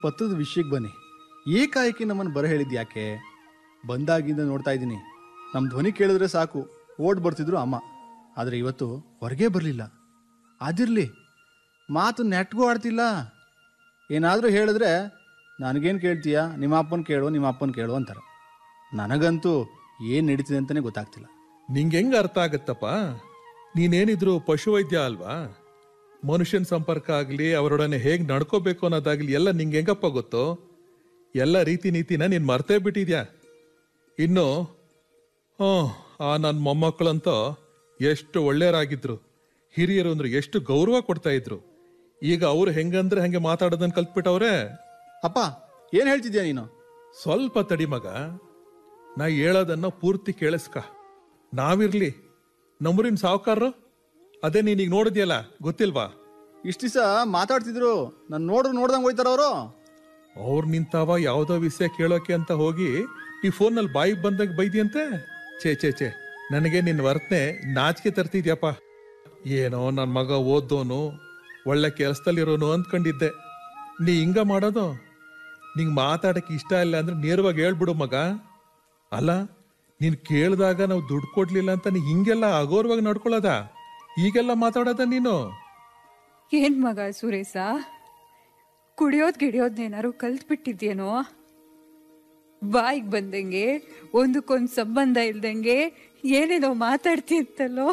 ಪತ್ರದ ವಿಷಯಕ್ಕೆ ಬನ್ನಿ ಏಕಾಏಕಿ ನಮ್ಮನ್ನು ಬರ ಹೇಳಿದ್ ಯಾಕೆ ಬಂದಾಗಿಂದ ನೋಡ್ತಾ ಇದ್ದೀನಿ ನಮ್ಮ ಧ್ವನಿ ಕೇಳಿದ್ರೆ ಸಾಕು ಓಡ್ ಬರ್ತಿದ್ರು ಅಮ್ಮ ಆದರೆ ಇವತ್ತು ಹೊರಗೆ ಬರಲಿಲ್ಲ ಅದಿರಲಿ ಮಾತು ನೆಟ್ಗೂ ಆಡ್ತಿಲ್ಲ ಏನಾದರೂ ಹೇಳಿದ್ರೆ ನನಗೇನು ಕೇಳ್ತೀಯ ನಿಮ್ಮ ಅಪ್ಪನ ಕೇಳು ನಿಮ್ಮ ಅಪ್ಪನ ಕೇಳು ಅಂತಾರೆ ನನಗಂತೂ ಏನು ನಡೀತಿದೆ ಅಂತಲೇ ಗೊತ್ತಾಗ್ತಿಲ್ಲ ನಿಂಗೆ ಹೆಂಗ್ ಅರ್ಥ ಆಗತ್ತಪ್ಪ ನೀನೇನಿದ್ರು ಪಶುವೈದ್ಯ ಅಲ್ವಾ ಮನುಷ್ಯನ ಸಂಪರ್ಕ ಆಗಲಿ ಅವರೊಡನೆ ಹೇಗ್ ನಡ್ಕೋಬೇಕು ಅನ್ನೋದಾಗ್ಲಿ ಎಲ್ಲ ನಿಂಗೆ ಹೆಂಗಪ್ಪ ಗೊತ್ತೋ ಎಲ್ಲ ರೀತಿ ನೀತಿನ ನೀನ್ ಮರ್ತೇ ಬಿಟ್ಟಿದ್ಯಾ ಇನ್ನು ಹ್ಞೂ ಆ ನನ್ನ ಮೊಮ್ಮಕ್ಕಳಂತೂ ಎಷ್ಟು ಒಳ್ಳೆಯರಾಗಿದ್ರು ಹಿರಿಯರು ಅಂದ್ರೆ ಎಷ್ಟು ಗೌರವ ಕೊಡ್ತಾ ಇದ್ರು ಈಗ ಅವ್ರು ಹೆಂಗಂದ್ರೆ ಹಂಗೆ ಮಾತಾಡೋದನ್ನ ಕಲ್ತ್ಬಿಟ್ಟವ್ರೆ ಅಪ್ಪ ಏನು ಹೇಳ್ತಿದ್ಯಾ ನೀನು ಸ್ವಲ್ಪ ತಡಿ ಮಗ ನಾ ಹೇಳೋದನ್ನ ಪೂರ್ತಿ ಕೇಳಿಸ್ಕ ನಾವಿರ್ಲಿ ನಮ್ಮೂರಿನ ಸಾವುಕಾರರು ಅದೇ ನೀನೀಗ ನೋಡಿದ್ಯಲ್ಲ ಗೊತ್ತಿಲ್ವಾ ಇಷ್ಟು ದಿವಸ ಮಾತಾಡ್ತಿದ್ರು ನಾನು ನೋಡ್ರು ನೋಡ್ದಂಗೆ ಹೋಯ್ತಾರ ಅವರು ಅವ್ರು ನಿಂತಾವ ಯಾವ್ದೋ ವಿಷಯ ಕೇಳೋಕೆ ಅಂತ ಹೋಗಿ ಈ ಫೋನಲ್ಲಿ ಬಾಯಿಗೆ ಬಂದಾಗ ಬೈದಿಯಂತೆ ಛೇ ಛೇ ಛೇ ನನಗೆ ನಿನ್ನ ವರ್ತನೆ ನಾಚಿಕೆ ತರ್ತಿದ್ಯಪ್ಪ ಏನೋ ನನ್ನ ಮಗ ಓದೋನು ಒಳ್ಳೆ ಕೆಲಸದಲ್ಲಿರೋನು ಅಂದ್ಕೊಂಡಿದ್ದೆ ನೀ ಹಿಂಗ ಮಾಡೋದು ನಿಂಗೆ ಮಾತಾಡಕ್ಕೆ ಇಷ್ಟ ಇಲ್ಲ ಅಂದ್ರೆ ನೇರವಾಗಿ ಹೇಳ್ಬಿಡು ಮಗ ಅಲ್ಲ ನೀನ್ ಕೇಳಿದಾಗ ನಾವು ದುಡ್ಡು ಕೊಡ್ಲಿಲ್ಲ ಅಂತ ನೀ ಹಿಂಗೆಲ್ಲ ಅಗೌರವಾಗಿ ನಡ್ಕೊಳ್ಳೋದ ಈಗೆಲ್ಲ ಮಾತಾಡೋದ ನೀನು ಏನ್ ಮಗ ಸುರೇಶ ಕುಡಿಯೋದ್ ಗಿಡಿಯೋದ್ನೇನಾರು ಕಲ್ತ್ ಬಿಟ್ಟಿದ್ಯೇನೋ ಬಾಯಿಗೆ ಬಂದಂಗೆ ಒಂದಕ್ಕೊಂದು ಸಂಬಂಧ ಇಲ್ದಂಗೆ ಏನೇನೋ ಮಾತಾಡ್ತಿತ್ತಲ್ಲೋ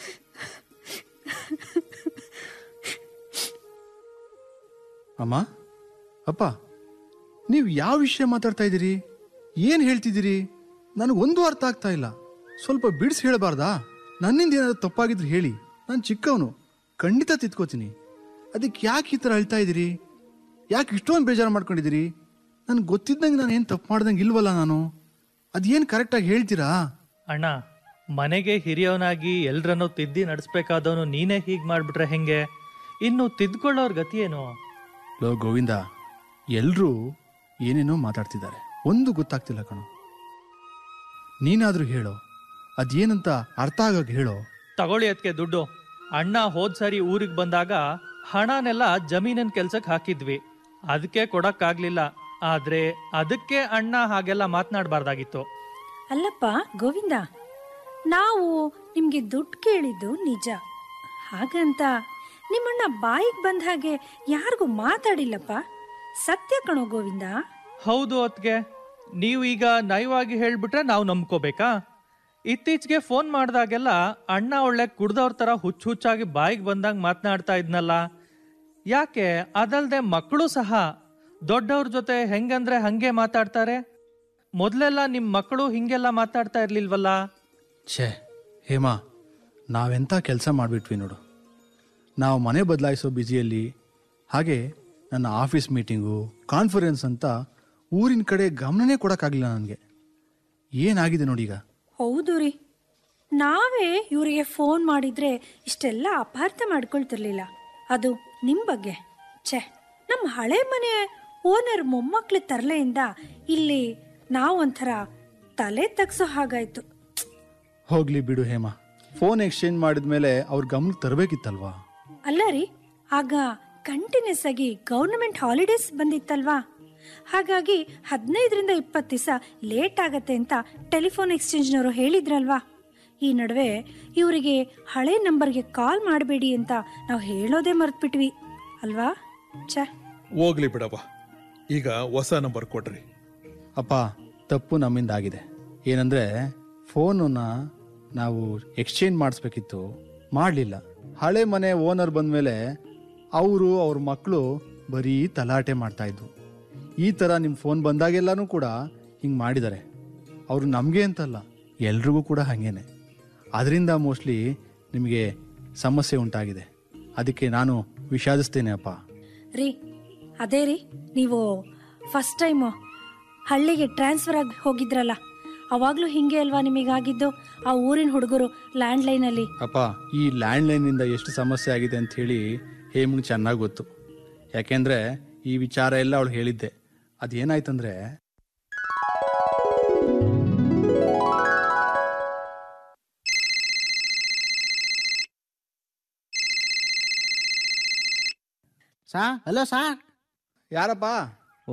ಅಮ್ಮ ಅಪ್ಪ ನೀವು ಯಾವ ವಿಷಯ ಮಾತಾಡ್ತಾ ಇದ್ದೀರಿ ಏನು ಹೇಳ್ತಿದ್ದೀರಿ ನನಗೊಂದು ಅರ್ಥ ಆಗ್ತಾ ಇಲ್ಲ ಸ್ವಲ್ಪ ಬಿಡಿಸಿ ಹೇಳಬಾರ್ದಾ ನನ್ನಿಂದ ಏನಾದ್ರು ತಪ್ಪಾಗಿದ್ರೆ ಹೇಳಿ ನಾನು ಚಿಕ್ಕವನು ಖಂಡಿತ ತಿದ್ಕೋತೀನಿ ಅದಕ್ಕೆ ಯಾಕೆ ಈ ಥರ ಹೇಳ್ತಾ ಇದ್ದೀರಿ ಯಾಕೆ ಇಷ್ಟೊಂದು ಬೇಜಾರು ಮಾಡ್ಕೊಂಡಿದ್ದೀರಿ ನನಗೆ ಗೊತ್ತಿದ್ದಂಗೆ ನಾನು ಏನು ತಪ್ಪು ಮಾಡ್ದಂಗೆ ಇಲ್ವಲ್ಲ ನಾನು ಅದೇನು ಕರೆಕ್ಟಾಗಿ ಹೇಳ್ತೀರಾ ಅಣ್ಣ ಮನೆಗೆ ಹಿರಿಯವನಾಗಿ ಎಲ್ರನ್ನೂ ತಿದ್ದಿ ನಡೆಸ್ಬೇಕಾದವನು ನೀನೇ ಹೀಗ್ ಮಾಡ್ಬಿಟ್ರೆ ಹೆಂಗೆ ಇನ್ನು ತಿದ್ಕೊಳ್ಳೋರ್ ಗತಿ ಏನು ಲೋ ಗೋವಿಂದ ಎಲ್ಲರೂ ಏನೇನೋ ಮಾತಾಡ್ತಿದ್ದಾರೆ ಒಂದು ಗೊತ್ತಾಗ್ತಿಲ್ಲ ಕಣೋ ನೀನಾದರೂ ಹೇಳೋ ಅದೇನಂತ ಅರ್ಥ ಆಗಾಗ ಹೇಳೋ ತಗೊಳ್ಳಿ ಅದಕ್ಕೆ ದುಡ್ಡು ಅಣ್ಣ ಹೋದ್ ಸರಿ ಊರಿಗೆ ಬಂದಾಗ ಹಣನೆಲ್ಲ ಜಮೀನಿನ ಕೆಲ್ಸಕ್ಕೆ ಹಾಕಿದ್ವಿ ಅದಕ್ಕೆ ಕೊಡಕ್ಕಾಗ್ಲಿಲ್ಲ ಆದ್ರೆ ಅದಕ್ಕೆ ಅಣ್ಣ ಹಾಗೆಲ್ಲ ಮಾತನಾಡಬಾರ್ದಾಗಿತ್ತು ಅಲ್ಲಪ್ಪ ಗೋವಿಂದ ನಾವು ನಿಮ್ಗೆ ದುಡ್ಡು ಕೇಳಿದ್ದು ನಿಜ ಹಾಗಂತ ನಿಮ್ಮಣ್ಣ ಬಾಯಿಗೆ ಬಂದ ಹಾಗೆ ಯಾರಿಗೂ ಮಾತಾಡಿಲ್ಲಪ್ಪ ಸತ್ಯ ಕಣೋ ಗೋವಿಂದ ಹೌದು ಅತ್ಗೆ ನೀವು ಈಗ ನಯವಾಗಿ ಹೇಳ್ಬಿಟ್ರೆ ನಾವು ನಂಬ್ಕೋಬೇಕಾ ಇತ್ತೀಚೆಗೆ ಫೋನ್ ಮಾಡ್ದಾಗೆಲ್ಲ ಅಣ್ಣ ಒಳ್ಳೆ ಕುಡ್ದವ್ರ ತರ ಹುಚ್ಚು ಹುಚ್ಚಾಗಿ ಬಾಯಿಗೆ ಬಂದಂಗೆ ಮಾತನಾಡ್ತಾ ಇದ್ನಲ್ಲ ಯಾಕೆ ಅದಲ್ದೆ ಮಕ್ಕಳು ಸಹ ದೊಡ್ಡವ್ರ ಜೊತೆ ಹೆಂಗಂದ್ರೆ ಹಂಗೆ ಮಾತಾಡ್ತಾರೆ ಮೊದಲೆಲ್ಲ ನಿಮ್ಮ ಮಕ್ಕಳು ಹಿಂಗೆಲ್ಲ ಮಾತಾಡ್ತಾ ಇರ್ಲಿಲ್ವಲ್ಲ ಛೇ ಹೇಮಾ ನಾವೆಂಥ ಕೆಲಸ ಮಾಡಿಬಿಟ್ವಿ ನೋಡು ನಾವು ಮನೆ ಬದಲಾಯಿಸೋ ಬ್ಯುಸಿಯಲ್ಲಿ ಹಾಗೆ ನನ್ನ ಆಫೀಸ್ ಮೀಟಿಂಗು ಕಾನ್ಫರೆನ್ಸ್ ಅಂತ ಊರಿನ ಕಡೆ ಗಮನನೇ ಕೊಡೋಕ್ಕಾಗಲಿಲ್ಲ ನನಗೆ ಏನಾಗಿದೆ ನೋಡೀಗ ಹೌದು ರೀ ನಾವೇ ಇವರಿಗೆ ಫೋನ್ ಮಾಡಿದ್ರೆ ಇಷ್ಟೆಲ್ಲ ಅಪಾರ್ಥ ಮಾಡ್ಕೊಳ್ತಿರ್ಲಿಲ್ಲ ಅದು ನಿಮ್ ಬಗ್ಗೆ ಛೆ ನಮ್ಮ ಹಳೆ ಮನೆ ಓನರ್ ಮೊಮ್ಮಕ್ಳ ತರಲೆಯಿಂದ ಇಲ್ಲಿ ನಾವೊಂಥರ ತಲೆ ತಗ್ಸೋ ಹಾಗಾಯ್ತು ಹೋಗ್ಲಿ ಬಿಡು ಹೇಮಾ ಫೋನ್ ಎಕ್ಸ್ಚೇಂಜ್ ಮಾಡಿದ್ಮೇಲೆ ಅವ್ರ ಗಮನಕ್ಕೆ ತರಬೇಕಿತ್ತಲ್ವಾ ಅಲ್ಲ ರೀ ಆಗ ಕಂಟಿನ್ಯೂಸ್ ಆಗಿ ಗೌರ್ಮೆಂಟ್ ಹಾಲಿಡೇಸ್ ಬಂದಿತ್ತಲ್ವಾ ಹಾಗಾಗಿ ಹದಿನೈದರಿಂದ ಇಪ್ಪತ್ತು ದಿವಸ ಲೇಟ್ ಆಗತ್ತೆ ಅಂತ ಟೆಲಿಫೋನ್ ಎಕ್ಸ್ಚೇಂಜ್ನವರು ಹೇಳಿದ್ರಲ್ವಾ ಈ ನಡುವೆ ಇವರಿಗೆ ಹಳೆ ನಂಬರ್ಗೆ ಕಾಲ್ ಮಾಡಬೇಡಿ ಅಂತ ನಾವು ಹೇಳೋದೇ ಮರ್ತ್ಬಿಟ್ವಿ ಅಲ್ವಾ ಛೆ ಹೋಗ್ಲಿ ಬಿಡವ್ವ ಈಗ ಹೊಸ ನಂಬರ್ ಕೊಡ್ರಿ ಅಪ್ಪ ತಪ್ಪು ನಮ್ಮಿಂದ ಆಗಿದೆ ಏನಂದ್ರೆ ಫೋನನ್ನ ನಾವು ಎಕ್ಸ್ಚೇಂಜ್ ಮಾಡಿಸ್ಬೇಕಿತ್ತು ಮಾಡಲಿಲ್ಲ ಹಳೆ ಮನೆ ಓನರ್ ಬಂದಮೇಲೆ ಅವರು ಅವ್ರ ಮಕ್ಕಳು ಬರೀ ತಲಾಟೆ ಮಾಡ್ತಾ ಇದ್ವು ಈ ಥರ ನಿಮ್ಮ ಫೋನ್ ಬಂದಾಗೆಲ್ಲನೂ ಕೂಡ ಹಿಂಗೆ ಮಾಡಿದ್ದಾರೆ ಅವರು ನಮಗೆ ಅಂತಲ್ಲ ಎಲ್ರಿಗೂ ಕೂಡ ಹಾಗೇನೆ ಅದರಿಂದ ಮೋಸ್ಟ್ಲಿ ನಿಮಗೆ ಸಮಸ್ಯೆ ಉಂಟಾಗಿದೆ ಅದಕ್ಕೆ ನಾನು ವಿಷಾದಿಸ್ತೇನೆ ಅಪ್ಪ ರೀ ಅದೇ ರೀ ನೀವು ಫಸ್ಟ್ ಟೈಮು ಹಳ್ಳಿಗೆ ಟ್ರಾನ್ಸ್ಫರ್ ಆಗಿ ಹೋಗಿದ್ರಲ್ಲ ಅವಾಗಲೂ ಹಿಂಗೆ ಅಲ್ವಾ ನಿಮಗಾಗಿದ್ದು ಆ ಊರಿನ ಹುಡುಗರು ಲ್ಯಾಂಡ್ಲೈನಲ್ಲಿ ಅಪ್ಪ ಈ ಲ್ಯಾಂಡ್ಲೈನಿಂದ ಎಷ್ಟು ಸಮಸ್ಯೆ ಆಗಿದೆ ಅಂತ ಹೇಳಿ ಹೇಮಂಗ್ ಚೆನ್ನಾಗಿ ಗೊತ್ತು ಯಾಕೆಂದ್ರೆ ಈ ವಿಚಾರ ಎಲ್ಲ ಅವಳು ಹೇಳಿದ್ದೆ ಅದೇನಾಯ್ತಂದ್ರೆ ಸಾ ಹಲೋ ಸಾರ್ ಯಾರಪ್ಪ